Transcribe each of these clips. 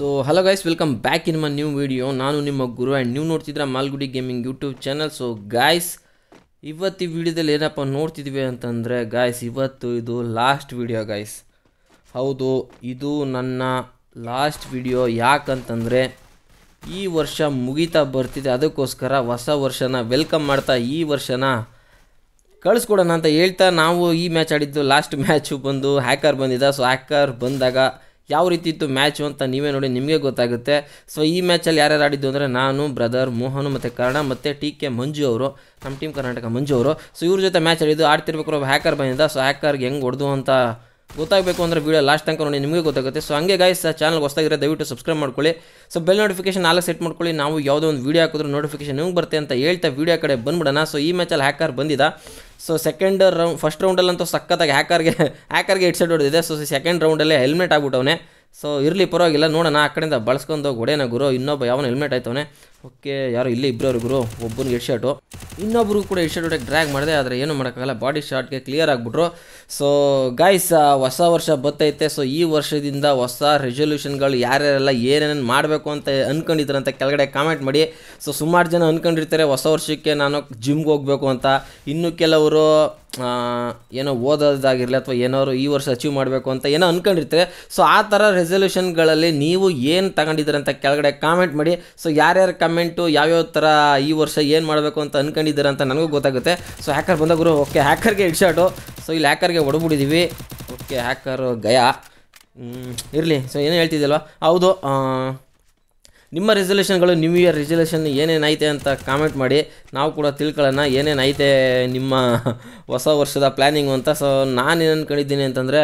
so hello guys welcome back in my new video ನಾನು ನಿಮ್ಮ Guru and ನೀವು ನೋಡ್ತಿದ್ರ Malgudi gaming YouTube channel so guys ಇವತ್ತು ಈ ವಿಡಿಯೋದಲ್ಲಿ ಏನಪ್ಪ ನೋಡ್ತಿದ್ವಿ ಅಂತಂದರೆ ಗಾಯ್ಸ್ ಇವತ್ತು ಇದು ಲಾಸ್ಟ್ ವಿಡಿಯೋ ಗಾಯ್ಸ್ ಹೌದು ಇದು ನನ್ನ ಲಾಸ್ಟ್ ವಿಡಿಯೋ ಯಾಕಂತಂದರೆ ಈ ವರ್ಷ ಮುಗೀತಾ ಬರ್ತಿದೆ ಅದಕ್ಕೋಸ್ಕರ ಹೊಸ ವರ್ಷನ ವೆಲ್ಕಮ್ ಮಾಡ್ತಾ ಈ ವರ್ಷನ ಕಳಿಸ್ಕೊಡೋಣ ಅಂತ ಹೇಳ್ತಾ ನಾವು ಈ ಮ್ಯಾಚ್ ಆಡಿದ್ದು ಲಾಸ್ಟ್ ಮ್ಯಾಚು ಬಂದು ಹ್ಯಾಕರ್ ಬಂದಿದ್ದ ಸೊ ಹ್ಯಾಕರ್ ಬಂದಾಗ ಯಾವ ರೀತಿ ಇತ್ತು ಮ್ಯಾಚು ಅಂತ ನೀವೇ ನೋಡಿ ನಿಮಗೆ ಗೊತ್ತಾಗುತ್ತೆ ಸೊ ಈ ಮ್ಯಾಚಲ್ಲಿ ಯಾರ್ಯಾರು ಆಡಿದ್ದು ಅಂದರೆ ನಾನು ಬ್ರದರ್ ಮೋಹನ್ ಮತ್ತು ಕರ್ಣ ಮತ್ತು ಟಿ ಕೆ ಮಂಜು ಅವರು ನಮ್ಮ ಟೀಮ್ ಕರ್ನಾಟಕ ಮಂಜು ಅವರು ಸೊ ಇವ್ರ ಜೊತೆ ಮ್ಯಾಚ್ ಆಡಿದ್ದು ಆಡ್ತಿರ್ಬೇಕಾದ್ರೆ ಒಬ್ಬ ಹ್ಯಾಕರ್ ಬಂದಿದ್ದ ಸೊ ಹ್ಯಾಕರ್ಗೆ ಹೆಂಗೆ ಹೊಡೆದು ಅಂತ ಗೊತ್ತಾಗಬೇಕು ಅಂದರೆ ವೀಡಿಯೋ ಲಾಸ್ಟ್ ತನಕ ನೋಡಿ ನಿಮಗೆ ಗೊತ್ತಾಗುತ್ತೆ ಸೊ ಹಂಗೆ ಗಾಯ್ಸ್ ಚಾನಲ್ ಹೊಸ್ದಾಗಿರೋ ದಯವಿಟ್ಟು ಸಬ್ಸ್ಕ್ರೈಬ್ ಮಾಡ್ಕೊಳ್ಳಿ ಸೊ ಬೆಲ್ ನೋಟಿಫಿಕೇಶನ್ ನಾಲ್ಕು ಸೆಟ್ ಮಾಡ್ಕೊಳ್ಳಿ ನಾವು ಯಾವುದೋ ಒಂದು ವೀಡಿಯೋ ಹಾಕಿದ್ರು ನೋಟಿಫಿಕೇಶನ್ ನಿಮ್ಗೆ ಬರುತ್ತೆ ಅಂತ ಹೇಳ್ತಾ ವೀಡಿಯೋ ಕಡೆ ಬಂದ್ಬಿಡೋಣ ಸೊ ಈ ಮ್ಯಾಚಲ್ಲಿ ಹ್ಯಾಕರ್ ಬಂದಿದ್ದ ಸೊ ಸೆಕೆಂಡ್ ರೌಂಡ್ ಫಸ್ಟ್ ರೌಂಡಲ್ಲಂತೂ ಸಖತ್ತಾಗಿ ಹ್ಯಾಕರ್ಗೆ ಹ್ಯಾಕರ್ಗೆ ಹೆಡ್ಸೆಟ್ ಹೊಡೆದಿದೆ ಸೊ ಸೆಕೆಂಡ್ ರೌಂಡಲ್ಲೇ ಹೆಲ್ಮೆಟ್ ಆಗ್ಬಿಟ್ಟವನೆ ಸೊ ಇರಲಿ ಪರವಾಗಿಲ್ಲ ನೋಡೋಣ ಆ ಕಡೆಯಿಂದ ಬಳಸ್ಕೊಂಡು ಹೊಡೆಯೋಣ ಗುರು ಇನ್ನೊಬ್ಬ ಯಾವನ ಹೆಲ್ಮೆಟ್ ಆಯ್ತವನೆ ಓಕೆ ಯಾರೋ ಇಲ್ಲಿ ಇಬ್ಬರವ್ರು ಗುರು ಒಬ್ಬನಿಗೆ ಹೆಡ್ ಶಾಟು ಇನ್ನೊಬ್ರು ಕೂಡ ಹೆಡ್ ಶಾಟ್ ಹೊಡೆಗೆ ಡ್ರ್ಯಾಗ್ ಮಾಡಿದೆ ಆದರೆ ಏನು ಮಾಡೋಕ್ಕಾಗಲ್ಲ ಬಾಡಿ ಶಾಟ್ಗೆ ಕ್ಲಿಯರ್ ಆಗಿಬಿಟ್ರು ಸೊ ಗಾಯ್ಸ್ ಹೊಸ ವರ್ಷ ಬರ್ತೈತೆ ಸೊ ಈ ವರ್ಷದಿಂದ ಹೊಸ ರೆಸೊಲ್ಯೂಷನ್ಗಳು ಯಾರ್ಯಾರೆಲ್ಲ ಏನೇನು ಮಾಡಬೇಕು ಅಂತ ಅಂದ್ಕೊಂಡಿದ್ದಾರೆ ಅಂತ ಕೆಳಗಡೆ ಕಾಮೆಂಟ್ ಮಾಡಿ ಸೊ ಸುಮಾರು ಜನ ಅಂದ್ಕೊಂಡಿರ್ತಾರೆ ಹೊಸ ವರ್ಷಕ್ಕೆ ನಾನು ಜಿಮ್ಗೆ ಹೋಗಬೇಕು ಅಂತ ಇನ್ನು ಕೆಲವರು ಆ, ಏನೋ ಓದೋದಾಗಿರಲಿ ಅಥವಾ ಏನಾದ್ರು ಈ ವರ್ಷ ಅಚೀವ್ ಮಾಡಬೇಕು ಅಂತ ಏನೋ ಅಂದ್ಕೊಂಡಿರ್ತಾರೆ ಸೊ ಆ ಥರ ರೆಸೊಲ್ಯೂಷನ್ಗಳಲ್ಲಿ ನೀವು ಏನು ತಗೊಂಡಿದ್ದೀರ ಅಂತ ಕೆಳಗಡೆ ಕಾಮೆಂಟ್ ಮಾಡಿ ಸೊ ಯಾರ್ಯಾರ ಕಮೆಂಟು ಯಾವ್ಯಾವ ಥರ ಈ ವರ್ಷ ಏನು ಮಾಡಬೇಕು ಅಂತ ಅಂದ್ಕೊಂಡಿದ್ದೀರ ಅಂತ ನನಗೂ ಗೊತ್ತಾಗುತ್ತೆ ಸೊ ಹ್ಯಾಕರ್ ಬಂದ ಗುರು ಓಕೆ ಹ್ಯಾಕರ್ಗೆ ಹೆಡ್ಶಾಟು ಸೊ ಇಲ್ಲಿ ಹ್ಯಾಕರ್ಗೆ ಹೊಡ್ಬಿಟ್ಟಿದ್ದೀವಿ ಓಕೆ ಹ್ಯಾಕರ್ ಗಯಾ ಇರಲಿ ಸೊ ಏನು ಹೇಳ್ತಿದ್ದಲ್ವ ಹೌದು ಆ, ನಿಮ್ಮ ರೆಸೊಲ್ಯೂಷನ್ಗಳು ನ್ಯೂ ಇಯರ್ ರೆಸೊಲ್ಯೂಷನ್ ಏನೇನೈತೆ ಅಂತ ಕಾಮೆಂಟ್ ಮಾಡಿ ನಾವು ಕೂಡ ತಿಳ್ಕೊಳ್ಳೋಣ ಏನೇನೈತೆ ನಿಮ್ಮ ಹೊಸ ವರ್ಷದ ಪ್ಲ್ಯಾನಿಂಗು ಅಂತ ಸೊ ನಾನೇನು ಅಂದ್ಕೊಂಡಿದ್ದೀನಿ ಅಂತಂದರೆ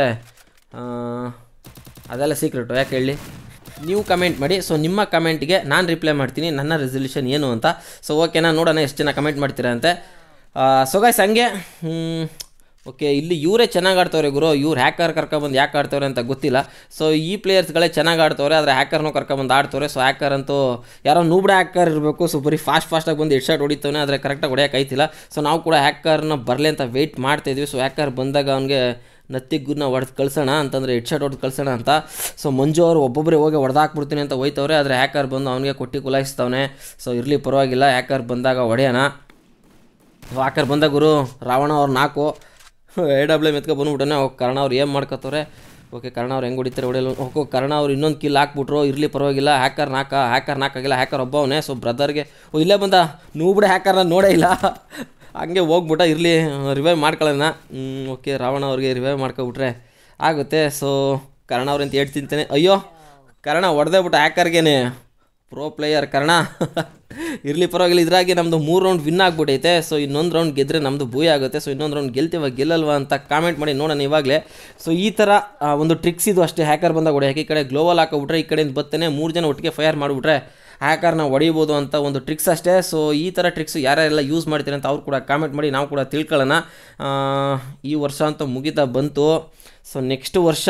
ಅದೆಲ್ಲ ಸೀಕ್ರೆಟು ಯಾಕೆ ಹೇಳಿ ನೀವು ಕಮೆಂಟ್ ಮಾಡಿ ಸೊ ನಿಮ್ಮ ಕಮೆಂಟ್ಗೆ ನಾನು ರಿಪ್ಲೈ ಮಾಡ್ತೀನಿ ನನ್ನ ರೆಸೊಲ್ಯೂಷನ್ ಏನು ಅಂತ ಸೊ ಓಕೆನಾ ನೋಡೋಣ ಎಷ್ಟು ಜನ ಕಮೆಂಟ್ ಮಾಡ್ತೀರಾ ಅಂತೆ ಸೊ ಗಾಯ್ಸ್ ಹಂಗೆ ಓಕೆ ಇಲ್ಲಿ ಇವರೇ ಚೆನ್ನಾಗಿ ಆಡ್ತವ್ರೆ ಗುರು ಇವ್ರು ಹ್ಯಾಕರ್ ಕರ್ಕೊಬಂದು ಯಾಕೆ ಆಡ್ತವ್ರೆ ಅಂತ ಗೊತ್ತಿಲ್ಲ ಸೊ ಈ ಪ್ಲೇಯರ್ಸ್ಗಳೇ ಚೆನ್ನಾಗಿ ಆಡ್ತವ್ರೆ ಆದರೆ ಹ್ಯಾಕರ್ನೂ ಕರ್ಕೊಬಂದು ಆಡ್ತವ್ರೆ ಸೊ ಹ್ಯಾಕರ್ ಅಂತೂ ಯಾರೋ ನೂಬ್ಡೆ ಹ್ಯಾಕರ್ ಇರಬೇಕು ಸೊ ಬರೀ ಫಾಸ್ಟ್ ಫಾಸ್ಟಾಗಿ ಬಂದು ಹೆಡ್ಶಾಟ್ ಹೊಡಿತವನೆ ಆದರೆ ಕರೆಕ್ಟಾಗಿ ಹೊಡೆಯೋಕ್ಕಾಯ್ತಿಲ್ಲ ಸೊ ನಾವು ಕೂಡ ಹ್ಯಾಕರ್ನ ಬರಲಿ ಅಂತ ವೆಯ್ಟ್ ಮಾಡ್ತಾಯಿದ್ವಿ ಸೊ ಹ್ಯಾಕರ್ ಬಂದಾಗ ಅವನಿಗೆ ನತ್ತಿಗುನ್ನ ಹೊಡೆದು ಕಳ್ಸೋಣ ಅಂತಂದರೆ ಹೆಡ್ಶಾಟ್ ಹೊಡೆದು ಕಳ್ಸೋಣ ಅಂತ ಸೊ ಮಂಜು ಅವರು ಒಬ್ಬೊಬ್ಬರೇ ಹೋಗಿ ಹೊಡೆದಾಕ್ಬಿಡ್ತೀನಿ ಅಂತ ಹೋಯ್ತವ್ರೆ ಆದರೆ ಹ್ಯಾಕರ್ ಬಂದು ಅವನಿಗೆ ಕೊಟ್ಟು ಕುಲಾಯಿಸ್ತವನೆ ಸೊ ಇರಲಿ ಪರವಾಗಿಲ್ಲ ಹ್ಯಾಕರ್ ಬಂದಾಗ ಹೊಡೆಯೋಣ ಹ್ಯಾಕರ್ ಬಂದ ಗುರು ರಾವಣ ಅವ್ರು ನಾಲ್ಕು ಎ ಡಬ್ಲ್ಯೂ ಮೆತ್ಕೊ ಬಂದ್ಬಿಟ್ಟನೆ ಹೋಗಿ ಕರ್ಣ ಅವ್ರು ಏನು ಮಾಡ್ಕೋತವ್ರೆ ಓಕೆ ಕರ್ಣ ಅವ್ರು ಹೆಂಗೆ ಹೊಡಿತಾರೆ ಹೊಡೆಯಲು ಓಕೆ ಕರ್ಣ ಅವ್ರು ಇನ್ನೊಂದು ಕಿಲ್ ಹಾಕ್ಬಿಟ್ರು ಇರಲಿ ಪರವಾಗಿಲ್ಲ ಹ್ಯಾಕರ್ ನಾಕ ಹ್ಯಾಕರ್ ನಾಕಾಗಿಲ್ಲ ಹ್ಯಾಕರ್ ಒಬ್ಬವನೇ ಸೊ ಬ್ರದರ್ಗೆ ಓ ಇಲ್ಲೇ ಬಂದ ನೀವು ಬಿಡ ಹ್ಯಾಕರ್ನ ನೋಡೇ ಇಲ್ಲ ಹಂಗೆ ಹೋಗ್ಬಿಟ್ಟ ಇರಲಿ ರಿವೈವ್ ಮಾಡ್ಕೊಳ್ಳೋಣ ಓಕೆ ರಾವಣ ಅವ್ರಿಗೆ ರಿವೈವ್ ಮಾಡ್ಕೊಬಿಟ್ರೆ ಆಗುತ್ತೆ ಸೊ ಕರ್ಣ ಅವ್ರಂತ ಹೇಳ್ ತಿಂತಾನೆ ಅಯ್ಯೋ ಕರ್ಣ ಹೊಡೆದೇ ಬಿಟ್ಟು ಹ್ಯಾಕರ್ಗೇನೆ ಪ್ರೋ ಪ್ಲೇಯರ್ ಕರ್ಣ ಇರಲಿ ಪರವಾಗಿಲ್ಲ ಇದ್ರಾಗೆ ನಮ್ಮದು ಮೂರು ರೌಂಡ್ ವಿನ್ ಆಗ್ಬಿಟ್ಟೈತೆ ಸೊ ಇನ್ನೊಂದು ರೌಂಡ್ ಗೆದ್ದರೆ ನಮ್ಮದು ಭೂಯ ಆಗುತ್ತೆ ಸೊ ಇನ್ನೊಂದು ರೌಂಡ್ ಗೆಲ್ತೀವ ಗೆಲ್ಲಲ್ವಾ ಅಂತ ಕಾಮೆಂಟ್ ಮಾಡಿ ನೋಡೋಣ ಇವಾಗಲೇ ಸೊ ಈ ಥರ ಆ, ಒಂದು ಟ್ರಿಕ್ಸ್ ಇದು ಅಷ್ಟೇ ಹ್ಯಾಕರ್ ಬಂದಾಗ ಹೊಡೆಯೋಕೆ ಈ ಕಡೆ ಗ್ಲೋವಲ್ ಹಾಕೋಬಿಟ್ರೆ ಈ ಕಡೆಯಿಂದ ಬತ್ತನೆ ಮೂರು ಜನ ಒಟ್ಟಿಗೆ ಫೈರ್ ಮಾಡಿಬಿಟ್ರೆ ಹ್ಯಾಕರ್ನ ಹೊಡಿಬೋದು ಅಂತ ಒಂದು ಟ್ರಿಕ್ಸ್ ಅಷ್ಟೇ ಸೊ ಈ ಥರ ಟ್ರಿಕ್ಸ್ ಯಾರ್ಯಾರೆಲ್ಲ ಯೂಸ್ ಮಾಡ್ತೀರಿ ಅಂತ ಅವ್ರು ಕೂಡ ಕಾಮೆಂಟ್ ಮಾಡಿ ನಾವು ಕೂಡ ತಿಳ್ಕೊಳ್ಳೋಣ ಆ, ಈ ವರ್ಷ ಅಂತೂ ಮುಗಿತಾ ಬಂತು ಸೊ ನೆಕ್ಸ್ಟ್ ವರ್ಷ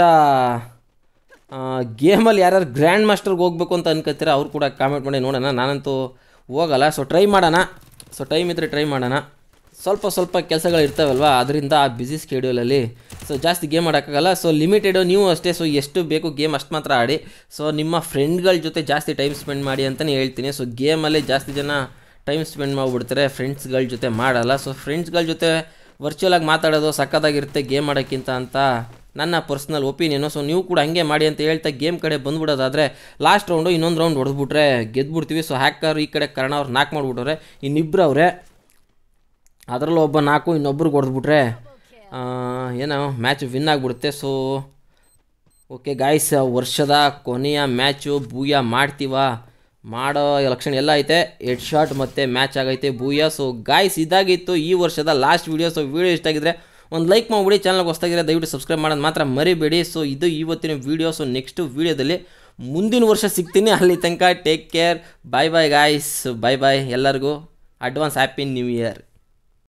ಗೇಮಲ್ಲಿ ಯಾರ್ಯಾರು ಗ್ರ್ಯಾಂಡ್ ಮಾಸ್ಟರ್ಗೆ ಹೋಗ್ಬೇಕು ಅಂತ ಅನ್ಕೋತೀರ ಅವ್ರು ಕೂಡ ಕಾಮೆಂಟ್ ಮಾಡಿ ನೋಡೋಣ ನಾನಂತೂ ಹೋಗಲ್ಲ ಸೊ ಟ್ರೈ ಮಾಡೋಣ ಸೊ ಟೈಮ್ ಇದ್ದರೆ ಟ್ರೈ ಮಾಡೋಣ ಸ್ವಲ್ಪ ಸ್ವಲ್ಪ ಕೆಲಸಗಳು ಇರ್ತಾವಲ್ವ ಅದರಿಂದ ಆ ಬ್ಯುಸಿ ಸ್ಕೆಡ್ಯೂಲಲ್ಲಿ ಸೊ ಜಾಸ್ತಿ ಗೇಮ್ ಆಡೋಕ್ಕಾಗಲ್ಲ ಸೊ ಲಿಮಿಟೆಡು ನೀವು ಅಷ್ಟೇ ಸೊ ಎಷ್ಟು ಬೇಕು ಗೇಮ್ ಅಷ್ಟು ಮಾತ್ರ ಆಡಿ ಸೊ ನಿಮ್ಮ ಫ್ರೆಂಡ್ಗಳ ಜೊತೆ ಜಾಸ್ತಿ ಟೈಮ್ ಸ್ಪೆಂಡ್ ಮಾಡಿ ಅಂತಲೇ ಹೇಳ್ತೀನಿ ಸೊ ಗೇಮಲ್ಲಿ ಜಾಸ್ತಿ ಜನ ಟೈಮ್ ಸ್ಪೆಂಡ್ ಮಾಡಿಬಿಡ್ತಾರೆ ಫ್ರೆಂಡ್ಸ್ಗಳ ಜೊತೆ ಮಾಡಲ್ಲ ಸೊ ಫ್ರೆಂಡ್ಸ್ಗಳ ಜೊತೆ ವರ್ಚುವಲಾಗಿ ಮಾತಾಡೋದು ಸಕ್ಕತ್ತಾಗಿರುತ್ತೆ ಗೇಮ್ ಆಡೋಕ್ಕಿಂತ ಅಂತ ನನ್ನ ಪರ್ಸ್ನಲ್ ಒಪಿನಿಯನು ಸೊ ನೀವು ಕೂಡ ಹಂಗೆ ಮಾಡಿ ಅಂತ ಹೇಳ್ತಾ ಗೇಮ್ ಕಡೆ ಬಂದ್ಬಿಡೋದಾದರೆ ಲಾಸ್ಟ್ ರೌಂಡು ಇನ್ನೊಂದು ರೌಂಡ್ ಹೊಡೆದ್ಬಿಟ್ರೆ ಗೆದ್ಬಿಡ್ತೀವಿ ಸೊ ಹ್ಯಾಕರ್ ಈ ಕಡೆ ಕರ್ಣ ಅವ್ರು ನಾಲ್ಕು ಮಾಡಿಬಿಟ್ಟವ್ರೆ ಇನ್ನಿಬ್ಬರು ಅವರೇ ಅದರಲ್ಲೂ ಒಬ್ಬ ನಾಲ್ಕು ಇನ್ನೊಬ್ರಿಗೆ ಹೊಡೆದ್ಬಿಟ್ರೆ ಏನೋ ಮ್ಯಾಚ್ ವಿನ್ ಆಗಿಬಿಡುತ್ತೆ ಸೊ ಓಕೆ ಗಾಯ್ಸ್ ವರ್ಷದ ಕೊನೆಯ ಮ್ಯಾಚು ಬೂಯ ಮಾಡ್ತೀವ ಮಾಡೋ ಲಕ್ಷಣ ಎಲ್ಲ ಐತೆ ಹೆಡ್ ಶಾಟ್ ಮತ್ತು ಮ್ಯಾಚ್ ಆಗೈತೆ ಬೂಯ ಸೊ ಗಾಯ್ಸ್ ಇದಾಗಿತ್ತು ಈ ವರ್ಷದ ಲಾಸ್ಟ್ ವೀಡಿಯೋ ಸೊ ವೀಡಿಯೋ ಇಷ್ಟ ಆಗಿದ್ರೆ ಒಂದು ಲೈಕ್ ಮಾಡಿಬಿಡಿ ಚಾನಲ್ಗೆ ಹೊಸ್ತಾಗಿದ್ರೆ ದಯವಿಟ್ಟು ಸಬ್ಸ್ಕ್ರೈಬ್ ಮಾಡೋದು ಮಾತ್ರ ಮರಿಬೇಡಿ ಸೊ ಇದು ಇವತ್ತಿನ ವೀಡಿಯೋ ಸೊ ನೆಕ್ಸ್ಟ್ ವೀಡಿಯೋದಲ್ಲಿ ಮುಂದಿನ ವರ್ಷ ಸಿಗ್ತೀನಿ ಅಲ್ಲಿ ತನಕ take care bye bye guys bye bye ಎಲ್ಲರಿಗೂ ಅಡ್ವಾನ್ಸ್ ಹ್ಯಾಪಿ ನ್ಯೂ ಇಯರ್